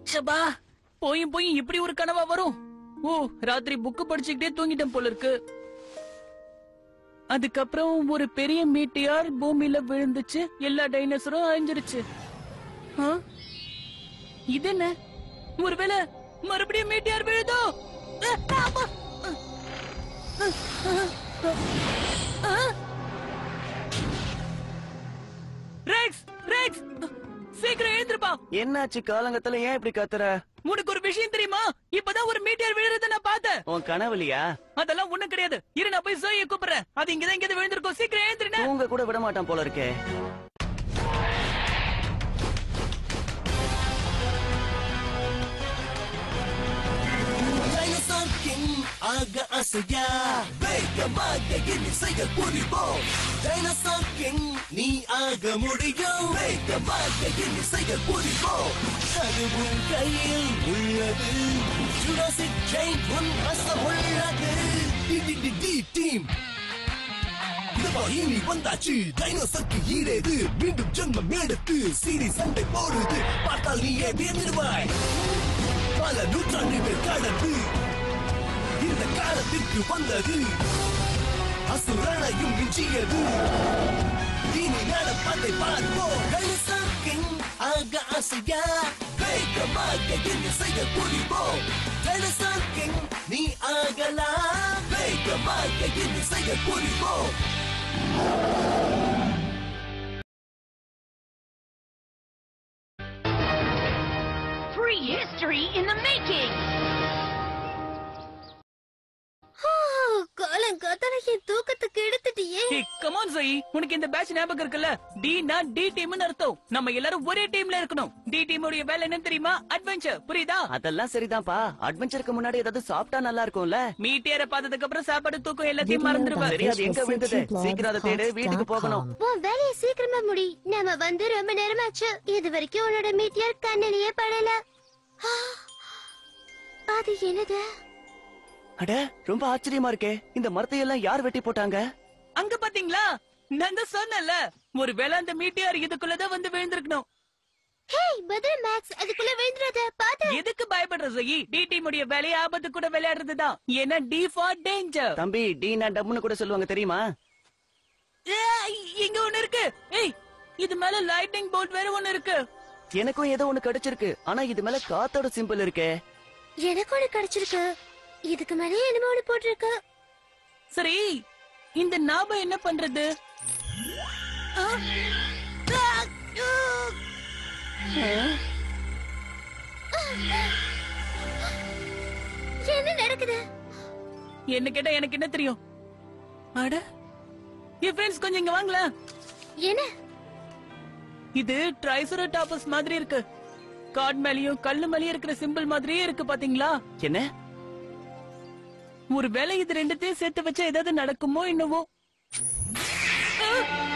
ஷபா போயும் போயும் இப்படி ஒரு கனவா வரும் ஓ ராத்திரி புக்கு படிச்சுக்கிட்டே தூங்கிட்டேன் போல இருக்கு அதுக்கப்புறம் ஒரு பெரிய மீட்டியார் பூமியில விழுந்துச்சு எல்லா டைனோசரும் அழிஞ்சிருச்சு ஆ? இது என்ன ஒருவேளை மறுபடியும் மீட்டியார் விழுதோ அ, ஆமா. அ, அ, அ, அ. ரெக்ஸ் ரெக்ஸ் சீக்கிரம் எழுந்திருப்பா என்னாச்சு காலங்கத்துல ஏன் இப்படி கத்துற உனக்கு ஒரு விஷயம் தெரியுமா இப்பதான் ஒரு மீட்டியர் விழுறத நான் பார்த்தேன் உன் கனவுலியா அதெல்லாம் ஒண்ணும் கிடையாது இரு நான் போய் சோயை கூப்பிடுறேன் அது இங்கதான் இங்க விழுந்திருக்கோம் சீக்கிரம் எழுந்திருன தூங்க கூட விட மாட்டான் போல இருக்கே டைனோசார் கிங் ஆக அசையா வேகமாக இனி செயல் புரிவோம் டைனோசார் கிங் நீ ஆக முடியும் வேகமாக இனி செயல் புரிவோம் அதுவும் கையில் உள்ளது ஜுராசிக் ஜெயின் உன் வசம் உள்ளது டி டீம் இதோ இனி வந்தாச்சு டைனோசருக்கு ஈடேது மீண்டும் ஜென்மம் எடுத்து சீரி சண்டை போடுது பார்த்தால் நீயே வியந்திருவாய் பல நூற்றாண்டுகள் கடந்து இந்த காலத்திற்கு வந்தது அசுரனையும் மிஞ்சியது இனி நடப்பதை பார்ப்போம் டைனோசர் கிங் ஆக ஆசையா வேகமாக என்ன செய்ய புரிவோம் டைனோசர் கிங் நீ ஆகலாம் வேகமாக என்ன செய்ய புரிவோம் Prehistory in the making! காலம் காத்தால என் தூக்கத்துக்கு எடுத்துட்டியே கமான் சோயி உனக்கு இந்த பேட்ச் ஞாபகம் இருக்குல்ல டி னா டி டீம்னு அர்த்தம் நம்ம எல்லாரும் ஒரே டீம்ல இருக்கணும் டி டீம் உடைய வேலை என்னன்னு தெரியுமா அட்வென்ச்சர் புரியுதா அதெல்லாம் சரிதான்ப்பா அட்வென்ச்சருக்கு முன்னாடி ஏதாவது சாப்பிட்டா நல்லா இருக்கும்ல மீட்டியரை பார்த்ததுக்கு அப்புறம் சாப்பாடு தூக்கம் எல்லாத்தையும் மறந்துடுவா சரி அது எங்க விழுந்தது சீக்கிரம் அதை தேடு வீட்டுக்கு போகணும் உன் வேலையை சீக்கிரமா முடி நாம வந்து ரொம்ப நேரமாச்சு இது வரைக்கும் உன்னோட மீட்டியர் கண்ணிலேயே படல ஆ, அது என்னது அட ரொம்ப ஆச்சரியமா இருக்கே இந்த மரத்தை எல்லாம் யார் வெட்டி போட்டாங்க அங்க பாத்தீங்களா நான் தான் சொன்னேன்ல ஒருவேளை அந்த மீட்டியார் இதுக்குள்ளதான் வந்து விழுந்திருக்கணும் ஹேய் பத்ர மேக்ஸ் அதுக்குள்ள விழுந்துறாத பாத்து எதுக்கு பயப்படுற சோயி டி டீம் உடைய வேலையை ஆபத்து கூட விளையாடுறதுதான் ஏன்னா டி ஃபார் டேஞ்சர் தம்பி டீனா டம்னு கூட சொல்லுவாங்க தெரியுமா இங்க ஒண்ணு இருக்கு ஏய் இது மேல லைட்டிங் போர்ட் வேற ஒண்ணு இருக்கு எனக்கும் ஏதோ ஒண்ணு கிடைச்சிருக்கு ஆனா இது மேல காத்தோட சிம்பிள் இருக்கே எனக்கு ஒண்ணு கிடைச்சிருக்கு இதுக்கு மேலே என்னமோ ஒண்ணு போட்டிருக்கு சரி இந்த ஞாபகம் என்ன பண்றது ஆ? ஆ! ஆ! என்ன நடக்குது என்ன கேட்டா எனக்கு என்ன தெரியும் அட என் ஃப்ரெண்ட்ஸ் கொஞ்சம் இங்க வாங்கல என்ன இது ட்ரைசரோடாபஸ் மாதிரி இருக்கு காட் மேலயும் கல்லு மேலயும் இருக்கிற சிம்பிள் மாதிரியே இருக்கு பாத்தீங்களா என்ன ஒருவேளை இது ரெண்டுத்தையும் சேர்த்து வச்சா ஏதாவது நடக்குமோ என்னவோ ஆ!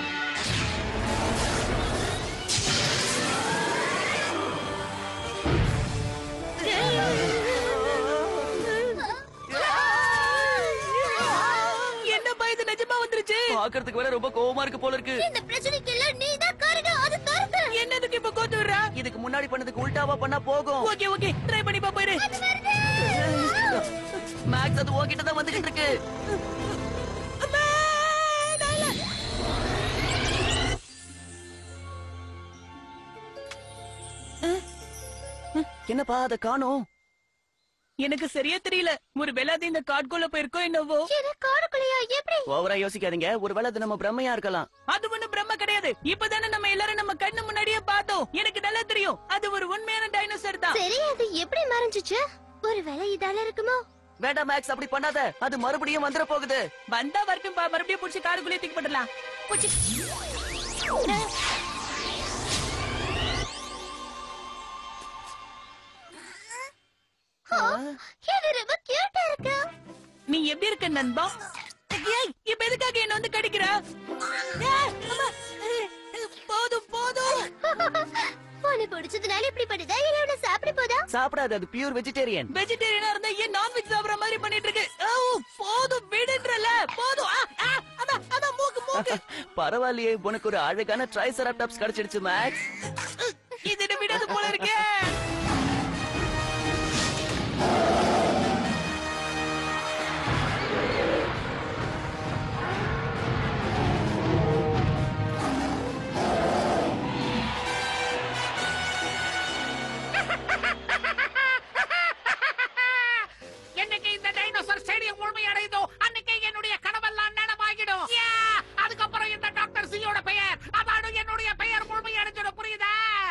என்னப்பா இது நிஜமா வந்துருச்சு பாக்குறதுக்கு வேற ரொம்ப கோவமா இருக்கு போல இருக்கு இந்த பிரச்சனைக்கு எல்லாம் நீதான் காரணம் அது தரது என்னதுக்கு இப்ப கோத்து விடுறா இதுக்கு முன்னாடி பண்ணதுக்கு உல்டாவா பண்ணா போகும் ஓகே ஓகே ட்ரை பண்ணி பாப்பாரு மேக்ஸ் அது உன்கிட்ட தான் வந்துகிட்டு இருக்கு என்னப்பா அத காணோம் எனக்கு சரியா தெரியல ஒரு அது இந்த காட்குள்ள போயிருக்கோ என்னவோ என்ன காடுக்குள்ளையா எப்படி ஓவரா யோசிக்காதீங்க ஒருவேளை அது நம்ம பிரம்மையா இருக்கலாம் அது ஒண்ணு பிரம்ம கிடையாது இப்பதானே நம்ம எல்லாரும் நம்ம கண்ணு முன்னாடியே பார்த்தோம் எனக்கு நல்லா தெரியும் அது ஒரு உண்மையான டைனோசர் தான் சரி அது எப்படி மறைஞ்சிச்சு ஒருவேளை இதால இருக்குமோ வேண்டாம் மேக்ஸ் அப்படி பண்ணாத அது மறுபடியும் வந்துட போகுது வந்தா வரட்டும் பா மறுபடியும் புடிச்சு காருக்குள்ளே தூக்கி போட்டுலாம் புடிச்சு இது ரொம்ப கியூட்டா இருக்கு நீ எப்படி இருக்க நண்பா ஏய், இப்ப எதுக்காக என்ன வந்து கடிக்கிற ஏய், அம்மா. போதும் போதும் உன்னை பிடிச்சதுனால இப்படி பண்ணுதா இல்ல உன்னை சாப்பிட போதா சாப்பிடாது அது பியூர் வெஜிடேரியன் வெஜிடேரியனா இருந்தா ஏன் நான்வெஜ் சாப்பிடுற மாதிரி பண்ணிட்டு இருக்கு ஓ, போதும் விடுன்றல போதும் ஆ, ஆ, அதான் அதான் மூக்கு மூக்கு பரவாயில்லையே உனக்கு ஒரு அழகான ட்ரைசராப்டாப்ஸ் கிடைச்சிடுச்சு மேக்ஸ் இது விடாது போல இருக்கே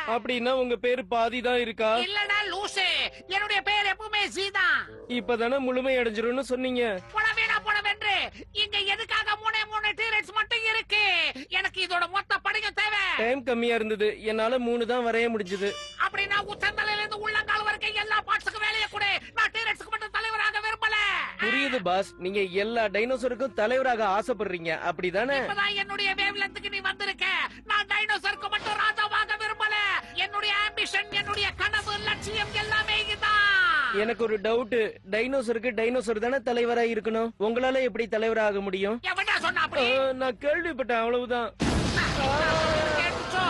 அப்படின்னா உங்க பேரு பாதி தான் இருக்கா இல்லடா லூசு என்னுடைய பேர் எப்பவுமே சீதான் இப்பதானே முழுமை அடைஞ்சிரும்னு சொன்னீங்க புடவேடா புடவென்று இங்க எதுக்காக மூணே மூணு டீரட்ஸ் மட்டும் இருக்கு எனக்கு இதோட மொத்த படிக்கும் தேவை டைம் கம்மியா இருந்தது என்னால மூணு தான் வரைய முடிஞ்சது அப்படின்னா உச்சந்தலையில இருந்து உள்ளங்கால் வரைக்கும் எல்லா பார்ட்ஸுக்கும் வேலையை கொடு நான் டீரட்ஸ்க்கு மட்டும் தலைவராக விரும்பல புரியுது பாஸ் நீங்க எல்லா டைனோசருக்கும் தலைவராக ஆசைப்படுறீங்க அப்படிதானே இப்பதான் என்னுடைய வேவ்லென்த்துக்கு நீ வந்திருக்க நான் டைனோசருக்கு மட்டும் ராஜாவாக விரும்பல என்னுடைய ஆம்பிஷன் என்னுடைய கனவு லட்சியம் எல்லாமே இதுதான் எனக்கு ஒரு டவுட் டைனோசருக்கு டைனோசர் தானே தலைவரா இருக்கணும் உங்களால எப்படி தலைவராக முடியும் எவன்டா சொன்னா அப்படி ஆ, நான் கேள்விப்பட்டேன் அவ்வளவுதான் கேட்டுச்சோ?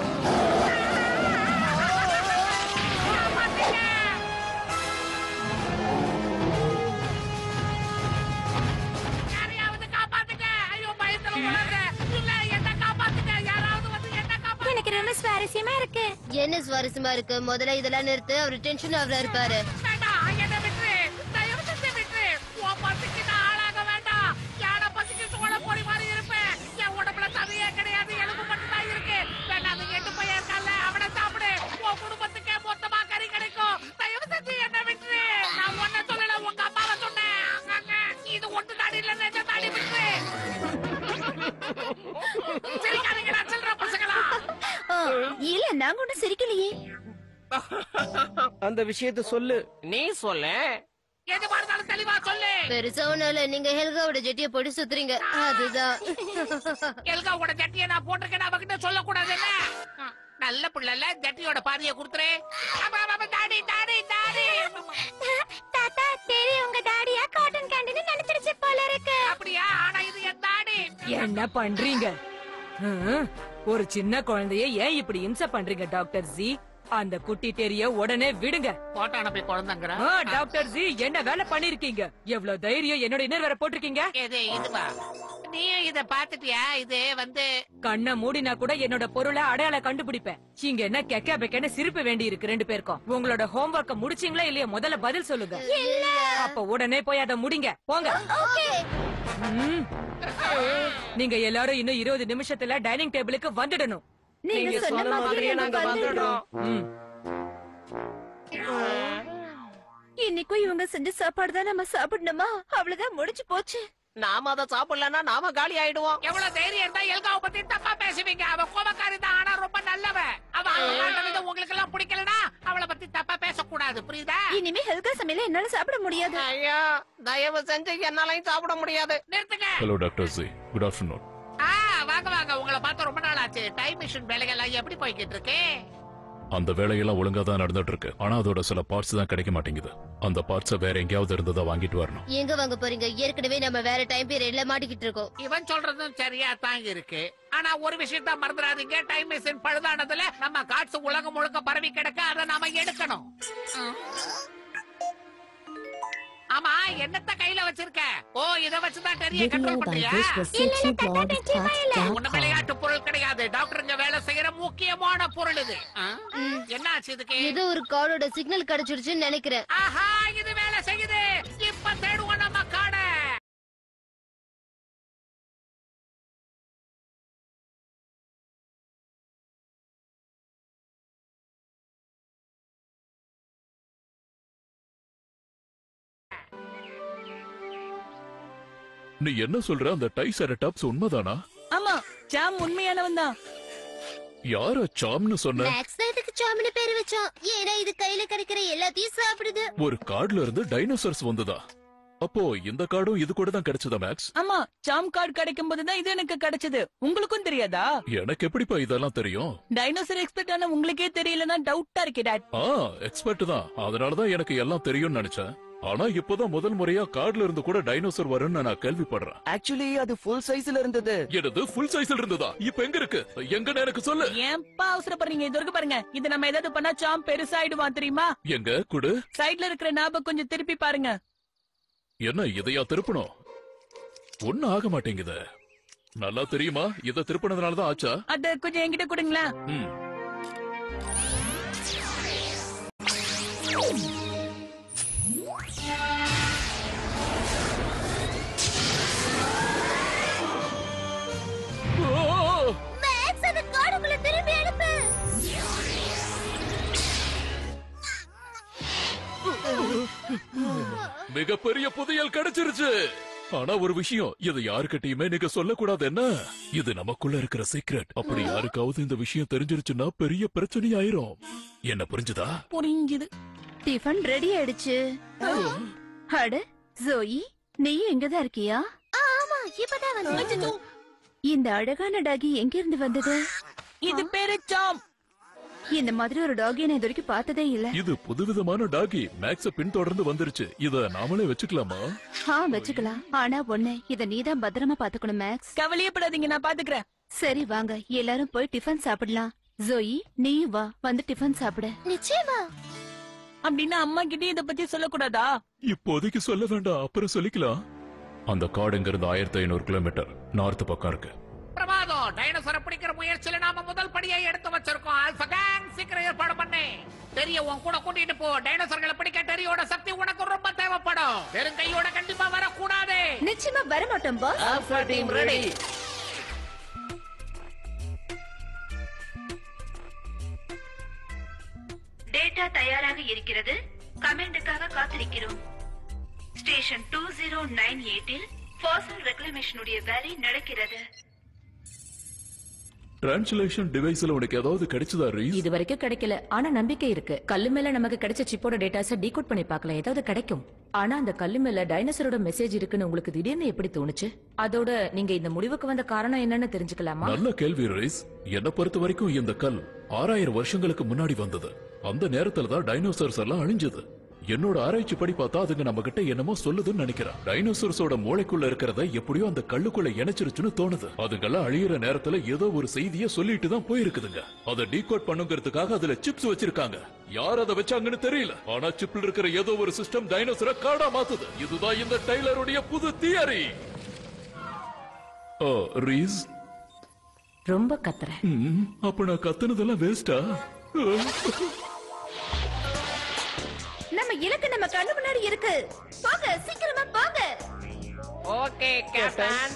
காப்பாத்துங்க. யாரையாவது காப்பாத்துங்க. ஐயோ, பயத்துல உளறேன். இல்ல, என்னை காப்பாத்துங்க. யாராவது வந்து என்னை காப்பாத்துங்க. எனக்கு ரொம்ப சுவாரஸ்யமா இருக்கு என்ன சுவாரஸ்யமா இருக்கு முதல்ல இதெல்லாம் நிறுத்து அவர் டென்ஷன் ஆகுறாரு பாரு வேண்டாம், என்னை விட்டுரு. தயவு செஞ்சு விட்டுரு. உன் பசிக்கு நான் ஆளாக வேண்டாம். யானை பசிக்கு சோளப் பொரி மாதிரி இருப்பேன். என் உடம்புல சதையே கிடையாது, எலும்பு மட்டும்தான் இருக்கு. வேணா, அந்த எட்டு பையன் இருக்கான்ல, அவனை சாப்பிடு. உன் குடும்பத்துக்கே மொத்தமா கறி கிடைக்கும். தயவு செஞ்சு என்னை விட்டுரு. நான் உன்னை சொல்லல, உங்க அம்மாவை சொன்னேன். அங்கங்க. இது ஒட்டு தாடி இல்ல, நெஞ்ச தாடி விட்டுரு. சிரிக்காதீங்கடா, சில்லறை பசங்களா. இல்ல நாங்க ஒண்ணும் சிரிக்கலையே அந்த விஷயத்த சொல்லு நீ சொல்லு எதுவா இருந்தாலும் தெளிவா சொல்லு பெருசா ஒண்ணும் இல்ல நீங்க ஹெல்காவோட ஜெட்டிய போட்டு சுத்துறீங்க அதுதான் எல்காவோட ஜட்டியை நான் போட்டிருக்கேன் அவகிட்ட சொல்லக்கூடாது என்ன நல்ல பிள்ளைல ஜட்டியோட பாதிய குடுத்துரு அப்ப, அப்ப, அப்ப, டாடி டாடி டாடி தாத்தா தெரியும் உங்க டாடியா காட்டன் கேண்டின்னு நினைச்சிருச்சு போல இருக்கு அப்படியா ஆனா இது என் டாடி என்ன பண்றீங்க ஹம், ஒரு சின்ன குழந்தைய ஏன் இப்படி இம்சை பண்றீங்க டாக்டர் ஜி அந்த குட்டி தெரிய உடனே விடுங்க போட்டோ அனுப்பி குழந்தைங்கிற ஆ, டாக்டர் ஜி என்ன வேலை பண்ணிருக்கீங்க எவ்வளவு தைரியம் என்னோட இன்னர் வேற போட்டிருக்கீங்க இது இதுவா நீயும் இத பாத்துட்டியா இது வந்து கண்ணை மூடினா கூட என்னோட பொருளை அடையாள கண்டுபிடிப்பேன் இங்க என்ன கெக்க பெக்கன்னு சிரிப்பு வேண்டி இருக்கு ரெண்டு பேருக்கும் உங்களோட ஹோம்ஒர்க்க முடிச்சீங்களா இல்லையா முதல்ல பதில் சொல்லுங்க அப்ப உடனே போய் அதை முடிங்க போங்க ம். நீங்க எல்லாரும் இன்னும் இருபது நிமிஷத்துல டைனிங் டேபிளுக்கு வந்துடணும் நீங்க சொன்ன மாதிரியே நாங்க வந்துடுறோம் ம். இன்னைக்கும் இவங்க செஞ்ச சாப்பாடு தான் நம்ம சாப்பிடணுமா அவ்வளவுதான் முடிஞ்சு போச்சு நாம அதை சாப்பிடலன்னா நாம காலி ஆயிடுவோம் எவ்வளவு தைரியம் இருந்தா எல்காவை பத்தி தப்பா பேசுவீங்க அவ கோபக்காரி தான் ஆனா ரொம்ப நல்லவ அவ அந்த விதம் உங்களுக்கு எல்லாம் பிடிக்கலனா அவளை பத்தி தப்பா பேசக்கூடாது புரியுதா இனிமே ஹெல்கா சமையல என்னால சாப்பிட முடியாது ஐயா தயவு செஞ்சு என்னாலையும் சாப்பிட முடியாது நிறுத்துங்க hello doctor ji good afternoon ஆ வாங்க வாங்க உங்களை பார்த்து ரொம்ப நாள் ஆச்சு டைம் மிஷின் வேலைகள் எல்லாம் எப்படி போய்கிட்டு இருக்கு அந்த வேலையெல்லாம் ஒழுங்கா தான் நடந்துட்டு இருக்கு ஆனா அதோட சில பார்ட்ஸ் தான் கிடைக்க மாட்டேங்குது அந்த பார்ட்ஸ வேற எங்கேயாவது இருந்ததா வாங்கிட்டு வரணும் எங்க வாங்க போறீங்க ஏற்கனவே நம்ம வேற டைம் பீரியட்ல மாட்டிக்கிட்டு இருக்கோம் இவன் சொல்றதும் சரியா தான் இருக்கு ஆனா ஒரு விஷயத்த மறந்துடாதீங்க டைம் மிஷின் பழுதானதுல நம்ம காட்ஸ் உலகம் முழுக்க பரவி கிடக்க அதை நாம எடுக்கணும் ம். ஆமா என்னத்த கையில வச்சிருக்க ஓ இத வச்சுதான் டெரிய கண்ட்ரோல் பண்றியா ஒண்ணு விளையாட்டு பொருள் கிடையாது டாக்டருங்க வேலை செய்யற முக்கியமான பொருள் இது ஆ? என்ன ஆச்சு இதுக்கு ஏதோ ஒரு கார்டோட சிக்னல் கிடைச்சிருச்சுன்னு நினைக்கிறேன் ஆஹா இது வேலை செய்யுது இப்ப தேடுவோம் நம்ம காடை நீ என்ன சொல்ற அந்த டைசரடாப்ஸ் உண்மைதானா ஆமா ஜாம் உண்மையானவன் தான் யார சாம்னு சொன்ன மேக்ஸ் தான் இதுக்கு சாமினு பேரு வச்சோம் ஏன்னா இது கையில கிடைக்கிற எல்லாத்தையும் சாப்பிடுது ஒரு கார்டுல இருந்து டைனோசர்ஸ் வந்ததா அப்போ இந்த கார்டும் இது கூட தான் கிடைச்சதா மேக்ஸ் ஆமா ஜாம் கார்டு கிடைக்கும் போதுதான் இது எனக்கு கிடைச்சது உங்களுக்கும் தெரியாதா எனக்கு எப்படிப்பா இதெல்லாம் தெரியும் டைனோசர் எக்ஸ்பெக்ட் ஆன உங்களுக்கே தெரியலன்னா டவுட்டா இருக்கே டாட் ஆ எக்ஸ்பர்ட் தான் அதனாலதான் எனக்கு எல்லாம் தெரியும்னு நினைச்சேன் ஆனா இப்போதான் முதல் முறையா கார்டுல இருந்து கூட டைனோசர் வரும்னு நான் கேள்விப்படுறேன் ஆக்சுவலி அது ஃபுல் சைஸ்ல இருந்தது எனது ஃபுல் சைஸ்ல இருந்ததா இப்ப எங்க இருக்கு எங்கன்னு எனக்கு சொல்லு ஏன்பா அவசரப்படுறீங்க இது வரைக்கும் பாருங்க இது நம்ம ஏதாவது பண்ணா சாம் பெருசாயிடுவான் தெரியுமா எங்க குடு சைடுல இருக்கிற ஞாபகம் கொஞ்சம் திருப்பி பாருங்க என்ன இதையா திருப்பணும் ஒண்ணு ஆக மாட்டேங்குது நல்லா தெரியுமா இத திருப்பினதுனாலதான் ஆச்சா அத கொஞ்சம் என்கிட்ட கொடுங்களேன் ம் மேக்ஸ் அந்த கார்டுக்குள்ள திருப்பி அனுப்பு மிகப்பெரிய புதையல் கிடைச்சிருச்சு ஆனா ஒரு விஷயம் இதை யாருக்கிட்டயுமே நீங்க சொல்லக்கூடாது என்ன இது நமக்குள்ள இருக்கிற சீக்ரெட் அப்படி யாருக்காவது இந்த விஷயம் தெரிஞ்சிருச்சுன்னா பெரிய பிரச்சனை ஆயிரும் என்ன புரிஞ்சுதா புரிஞ்சுது டிஃபன் ரெடி ஆயிடுச்சு அட ஜோயி நீ எங்கதான் இருக்கியா ஆமா இப்பதான் வந்து இந்த அழகான டாகி எங்க இருந்து வந்தது இது பேரு சாம் இந்த மாதிரி ஒரு டாகி நான் இது வரைக்கும் பார்த்ததே இல்ல இது புதுவிதமான டாகி மேக்ஸ பின்தொடர்ந்து வந்துருச்சு இத நாமளே வச்சுக்கலாமா ஆ வச்சுக்கலாம் ஆனா ஒண்ணு இத நீதான் பத்திரமா பாத்துக்கணும் மேக்ஸ் கவலையப்படாதீங்க நான் பாத்துக்கிறேன் சரி வாங்க எல்லாரும் போய் டிஃபன் சாப்பிடலாம் ஜோயி நீ வா வந்து டிஃபன் சாப்பிடு நிச்சயமா அப்படின்னா அம்மா கிட்டே இத பத்தி சொல்லக்கூடாதா இப்போதைக்கு சொல்ல வேண்டாம் அப்புறம் சொல்லிக்கலாம் அந்த காடு இங்க இருந்து ஆயிரத்தி ஐநூறு கிலோமீட்டர் நார்த் பக்கம் இருக்கு பிரமாதம் டைனோசரை பிடிக்கிற முயற்சியில நாம முதல் படியை எடுத்து வச்சிருக்கோம் ஆல்பா கேங் சீக்கிரம் ஏற்பாடு பண்ணு தெரிய உன் கூட கூட்டிட்டு போ டைனோசர்களை பிடிக்க டெரியோட சக்தி உனக்கு ரொம்ப தேவைப்படும் வெறும் கையோட கண்டிப்பா வரக்கூடாது நிச்சயமா வர மாட்டோம் boss alpha team ready data தயாராக இருக்கிறது கமெண்டுக்காக காத்திருக்கிறோம் ஸ்டேஷன் டூ ஜீரோ நைன் எயிட்டில் ஃபாசல் ரெக்லமேஷனுடைய வேலை நடக்கிறது டிரான்ஸ்லேஷன் டிவைஸ்ல உனக்கு ஏதாவது கிடைச்சதா ரீஸ் இது வரைக்கும் கிடைக்கல ஆனா நம்பிக்கை இருக்கு கல்லு மேல நமக்கு கிடைச்ச சிப்போட டேட்டாஸ டீகோட் பண்ணி பார்க்கலாம் ஏதாவது கிடைக்கும் ஆனா அந்த கல்லு மேல டைனோசரோட மெசேஜ் இருக்குன்னு உங்களுக்கு திடீர்னு எப்படி தோணுச்சு அதோட நீங்க இந்த முடிவுக்கு வந்த காரணம் என்னன்னு தெரிஞ்சுக்கலாமா நல்ல கேள்வி ரீஸ் என்ன பொறுத்த வரைக்கும் இந்த கல் ஆறாயிரம் வருஷங்களுக்கு முன்னாடி வந்தது அந்த நேரத்துல தான் டைனோசர்ஸ் எல்லாம் அழிஞ்சது என்னோட ஆராய்ச்சி படி பார்த்தா அதுங்க நம்ம கிட்ட என்னமோ சொல்லுதுன்னு நினைக்கிறேன் டைனோசர்ஸோட மூளைக்குள்ள இருக்கிறத எப்படியோ அந்த கல்லுக்குள்ள இணைச்சிருச்சுன்னு தோணுது அதுங்கெல்லாம் அழியிற நேரத்துல ஏதோ ஒரு செய்திய சொல்லிட்டு தான் போயிருக்குதுங்க அதை டீகோட் பண்ணுங்கிறதுக்காக அதுல சிப்ஸ் வச்சிருக்காங்க யார் அதை வச்சாங்கன்னு தெரியல ஆனா சிப்ல இருக்கிற ஏதோ ஒரு சிஸ்டம் டைனோசரை காடா மாத்துது இதுதான் இந்த டைலருடைய புது தியரி ஓ ரீஸ் ரொம்ப கத்துற ம், அப்ப நான் கத்துனதெல்லாம் வேஸ்டா நம்ம இலக்கு நம்ம கண்ணு முன்னாடி இருக்கு போங்க சீக்கிரமா போங்க ஓகே கேப்டன்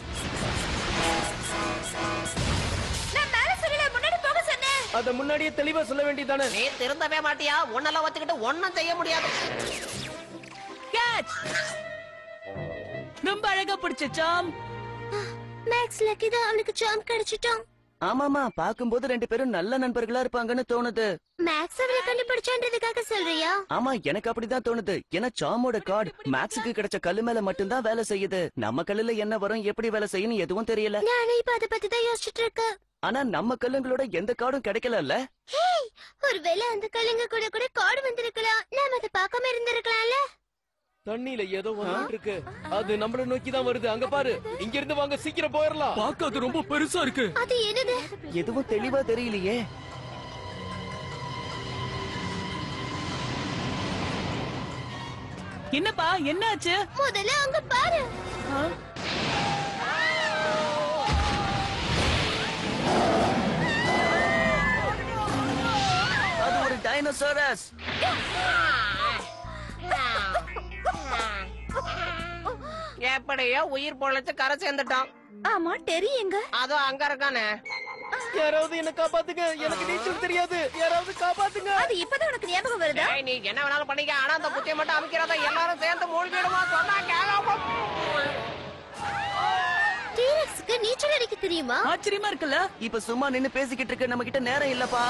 நான் மேல சொல்லல முன்னாடி போக சொன்னேன் அத முன்னாடியே தெளிவா சொல்ல வேண்டியதானே நீ திருந்தவே மாட்டியா உன்னெல்லாம் வச்சுக்கிட்டு ஒன்னும் செய்ய முடியாது கேட்ச் ரொம்ப அழகா பிடிச்ச சாம் மேக்ஸ் லக்கி தான் அவனுக்கு சாம் கிடைச்சிட்டான் ஆமாமா பாக்கும்போது ரெண்டு பேரும் நல்ல நண்பர்களா இருப்பாங்கன்னு தோணுது மேக்ஸ் அவரை கண்டுபிடிச்சான்றதுக்காக சொல்றியா ஆமா எனக்கு அப்படிதான் தோணுது ஏன்னா சாமோட கார்டு மேக்ஸுக்கு கிடைச்ச கல்லு மேல மட்டும்தான் வேலை செய்யுது நம்ம கல்லுல என்ன வரும் எப்படி வேலை செய்யணும் எதுவும் தெரியல நானே இப்ப அத பத்தி தான் யோசிச்சுட்டு இருக்கேன் ஆனா நம்ம கல்லுங்களோட எந்த கார்டும் கிடைக்கலல்ல ஹேய் ஒருவேளை அந்த கல்லுங்க கூட கூட காடு வந்திருக்கலாம் நாம அதை பார்க்காம இருந்திருக்கலாம்ல தண்ணியில ஏதோ வந்துட்டு இருக்கு அது நம்மள நோக்கி தான் வருது அங்க பாரு இங்க இருந்து வாங்க சீக்கிரம் போயிடலாம் பார்க்க அது ரொம்ப பெருசா இருக்கு அது என்னது எதுவும் தெளிவா தெரியலையே என்னப்பா என்னாச்சு முதல்ல அங்க பாரு அது ஒரு டைனோசரஸ் எப்படியோ உயிர் பொழைச்சு கரை சேர்ந்துட்டோம் ஆமா டெரி எங்க அதோ அங்க இருக்கானே யாராவது என்ன காப்பாத்துங்க எனக்கு நீச்சல் தெரியாது யாராவது காப்பாத்துங்க அது இப்பதான் உனக்கு ஞாபகம் வருதா ஏய், நீ என்ன வேணாலும் பண்ணிக்க ஆனா அந்த புத்தியை மட்டும் அமைக்கிறத எல்லாரும் சேர்ந்து மூழ்கிடுமா சொன்னா கேளாம டீரக்ஸ்க்கு நீச்சல் அடிக்க தெரியுமா ஆச்சரியமா இருக்குல்ல இப்ப சும்மா நின்னு பேசிக்கிட்டு இருக்க நம்ம கிட்ட நேரம் இல்லப்பா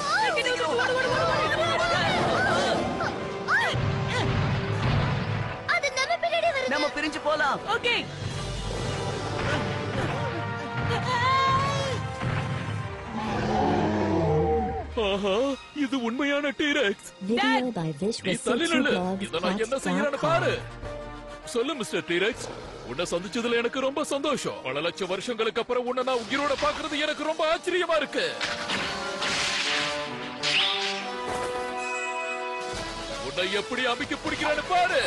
அது நம்ம பின்னாடி வருது நம்ம பிரிஞ்சு போலாம் ஓகே ஆஹா இது உண்மையான டீரெக்ஸ் Video by Vish நீ with தள்ளி City நில்லு Blog இத நான் என்ன செய்யறேன்னு Fox.com. பாரு சொல்லு மிஸ்டர் டீரெக்ஸ் உன்னை சந்திச்சதுல எனக்கு ரொம்ப சந்தோஷம் பல லட்சம் வருஷங்களுக்கு அப்புறம் உன்னை நான் உயிரோட பாக்குறது எனக்கு ரொம்ப ஆச்சரியமா இருக்கு உன்னை எப்படி அமைக்க பிடிக்கிறேன்னு பாரு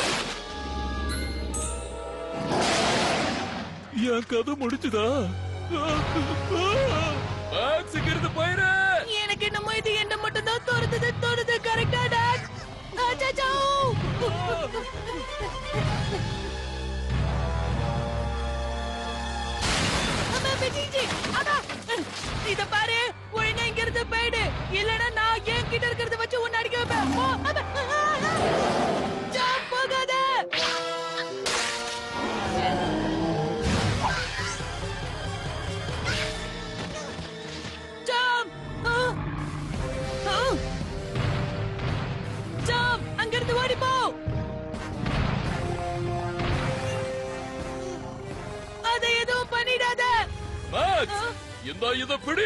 என் கதை முடிச்சுதா மேக்ஸ் இங்க இருந்து போயிரு எனக்கு என்னமோ இது என்ன மட்டும் தான் தோணுது தோணுது கரெக்டா டாக் அச்சச்சோ அம்மா, பிச்சிச்சு. அம்மா. இத பாரு ஒழுங்கா இங்க இருந்து போயிடு இல்லனா நான் என் கிட்ட இருக்கிறத வச்சு உன்னை அடிக்க வைப்பேன் போ. அம்மா. ஜம்ப் போகாத இந்த இத பிடி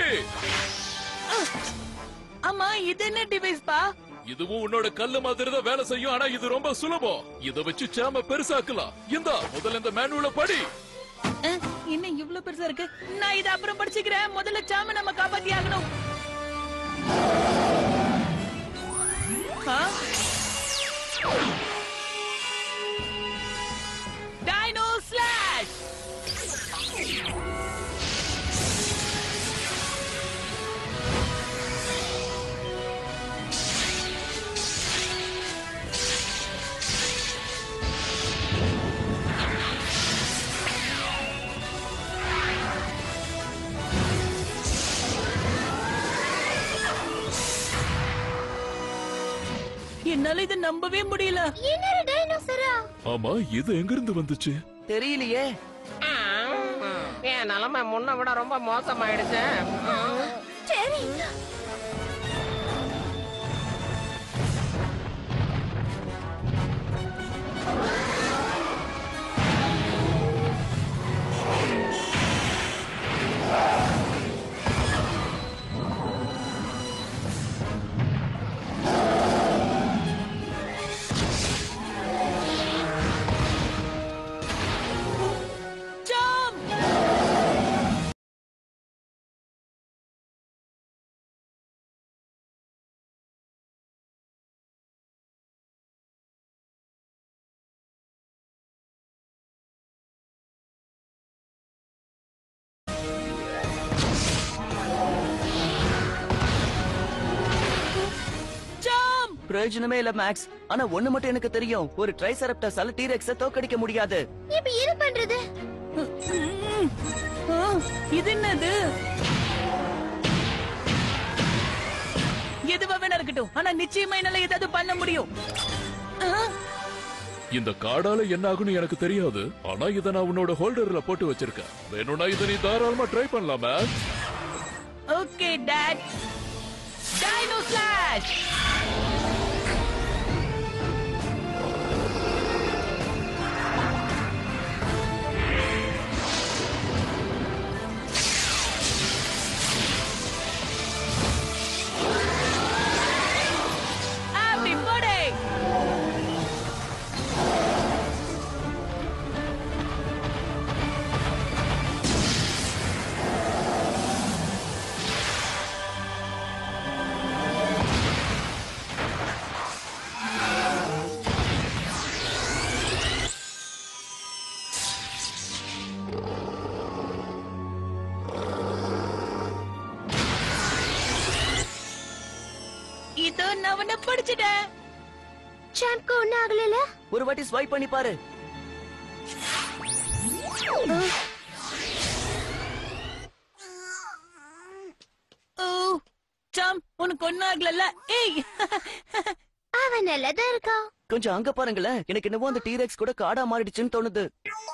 ஆமா இது என்ன டிவைஸ் பா இதுவும் உன்னோட கல்லு மாதிரி தான் வேலை செய்யும் ஆனா இது ரொம்ப சுலபம் இத வச்சு சாம பெருசாக்கலாம் இந்தா முதல்ல இந்த மேனுவல படி அஹ், என்ன இவ்ளோ பெருசா இருக்கு நான் இத அப்புறம் படிச்சுக்கிறேன் முதல்ல சாம நம்ம காப்பாத்தி ஆகணும் ஆ? டைனோ ஸ்லாஷ் என்னால இத நம்பவே முடியல இன்னொரு டைனோசரா ஆமா இது எங்கிருந்து வந்துச்சு தெரியலையே என் நிலைமை முன்ன விட ரொம்ப மோசமாயிடுச்சு சரி ஜாம் ஜாம் பிரயோஜனமே இல்ல மேக்ஸ் ஆனா ஒண்ணு மட்டும் எனக்கு தெரியும் ஒரு ட்ரைசரப்டஸால டீரெக்ஸ தோக்கடிக்க முடியாது இப்ப என்ன பண்றது ம். ஆ, இது என்னது எதுவா வேணா இருக்கட்டும் ஆனா நிச்சயமா என்னால ஏதாவது பண்ண முடியும் ஆ, இந்த காடால என்ன ஆகும்னு எனக்கு தெரியாது ஆனா இத நான் உன்னோட ஹோல்டர்ல போட்டு வச்சிருக்கேன் வேணும்னா இத நீ தாராளமா ட்ரை பண்ணலாமே ஓகே டாட் டைனோ ஸ்லாஷ் அப்படி போடே இதோ நான் உன்னை படிச்சுட்டேன் சாம்க்கு ஒண்ணு ஆகல ஒரு வாட்டி ஸ்வைப் பண்ணி பாரு ஓ சாம் உனக்கு ஒன்னும் ஆகல ஏய் அவன் நல்லதா இருக்கான் கொஞ்சம் அங்க பாருங்களேன் எனக்கு என்னவோ அந்த டீரெக்ஸ் கூட காடா மாறிடுச்சுன்னு தோணுது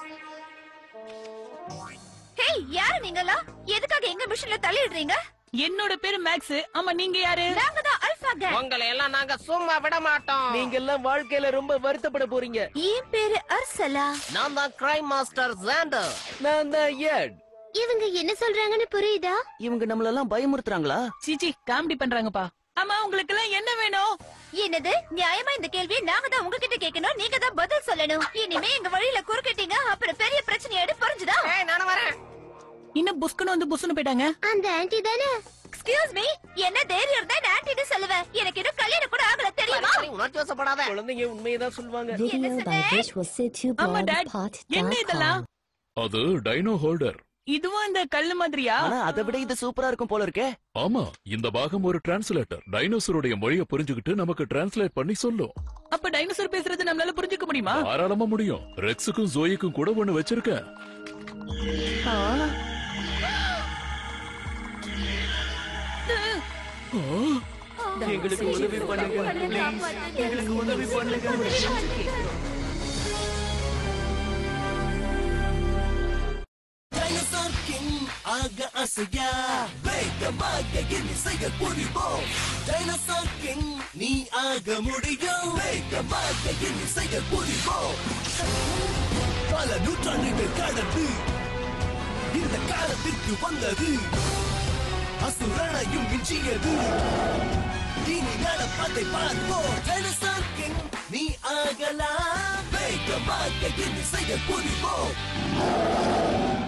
ஹேய் யாரு நீங்களா எதுக்காக எங்க மிஷின்ல தள்ளிடுறீங்க என்னோட பேரு மேக்ஸ் ஆமா நீங்க யாரு நாங்க தான் அல்பா கேங் உங்களை எல்லாம் நாங்க சும்மா விட மாட்டோம் நீங்க எல்லாம் வாழ்க்கையில ரொம்ப வருத்தப்பட போறீங்க என் பேரு அர்சலா நான் தான் கிரைம் மாஸ்டர் ஜாண்டர் நான் தான் எட் இவங்க என்ன சொல்றாங்கன்னு புரியுதா இவங்க நம்மளெல்லாம் பயமுறுத்துறாங்களா சீச்சி காமெடி பண்றாங்கப்பா ஆமா உங்களுக்கு எல்லாம் என்ன வேணும் என்னது நியாயமா இந்த கேள்வியை நாங்க தான் உங்ககிட்ட கேட்கணும் நீங்க தான் பதில் சொல்லணும் இனிமே எங்க வழியில குறுக்கிட்டீங்க அப்புறம் பெரிய பிரச்சனையாடு புரிஞ்சுதா ஏய் நானும் வரேன் இன்னும் புஸ்குன்னு வந்து புஸ்னு போயிட்டாங்க அந்த ஆன்ட்டி தானே எக்ஸ்கியூஸ் மீ என்ன தைரியம் இருந்தா நான் ஆன்ட்டின்னு சொல்லுவேன் எனக்கு இன்னும் கல்யாணம் கூட ஆகல தெரியுமா சரி, உணர்ச்சி வசப்படாத குழந்தைங்க உண்மையதான் சொல்லுவாங்க என்ன Video by சொன்னேன்? ஆமா டாட் என்ன இதெல்லாம் அது டைனோ ஹோல்டர் இதுவும் இந்த கல்லு மாதிரியா ஆனா அதை விட இது சூப்பரா இருக்கும் போல இருக்கே ஆமா இந்த பாகம் ஒரு டிரான்ஸ்லேட்டர் டைனோசருடைய மொழியை புரிஞ்சுக்கிட்டு நமக்கு டிரான்ஸ்லேட் பண்ணி சொல்லும் அப்ப டைனோசர் பேசுறது நம்மளால புரிஞ்சுக்க முடியுமா தாராளமா முடியும் ரெக்ஸுக்கும் ஜோயிக்கும் கூட ஒண்ணு வச்சிருக்கேன் ஆ. எங்களுக்கு உதவி பண்ணுங்க please. எங்களுக்கு உதவி பண்ணுங்க டைனோசர் கிங் ஆக அசையா வேகமாக என்ன செய்ய புரிவோம் டைனோசர் கிங் நீ ஆக முடியும் வேகமாக என்ன செய்ய புரிவோம் பல நூற்றாண்டுகள் கடந்து இந்த கால களத்திற்கு வந்தது அசுரனையும் மிஞ்சியது இனி நடப்பதை பார்ப்போம் டைனோசர் கிங் நீ ஆகலாம் வேகமாக இனி செய்ய புரிவோம்